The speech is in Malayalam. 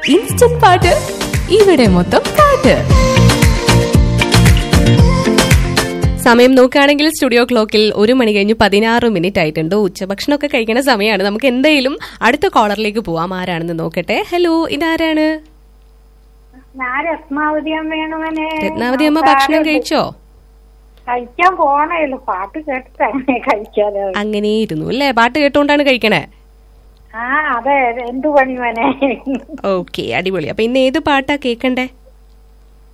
ഇൻസ്റ്റന്റ് പാട്ട് ഇവിടെ മൊത്തം പാട്ട് സമയം നോക്കുകയാണെങ്കിൽ സ്റ്റുഡിയോ ക്ലോക്കിൽ ഒരു മണി കഴിഞ്ഞ് പതിനാറ് മിനിറ്റ് ആയിട്ടുണ്ട് ഉച്ചഭക്ഷണമൊക്കെ കഴിക്കുന്ന സമയമാണ് നമുക്ക് എന്തായാലും അടുത്ത കോളറിലേക്ക് പോവാം ആരാണെന്ന് നോക്കട്ടെ ഹലോ ഇതാരാണ് ഞാൻ രത്നാവതി അമ്മയാണ് മോനെ രത്നാവതി അമ്മ ഭക്ഷണം കഴിച്ചോ കഴിക്കാൻ പോണേല്ലോ പാട്ട് കേട്ടിട്ടാണ് കഴിക്കാതെ അങ്ങനെ ഇരുന്നു അല്ലേ പാട്ട് കേട്ടോണ്ടാണ് കഴിക്കണേ ആ അതെ എന്തു പണി മോനെ ഓക്കെ അടിപൊളി അപ്പൊ ഇന്ന് ഏത് പാട്ടാ കേക്കണ്ടേ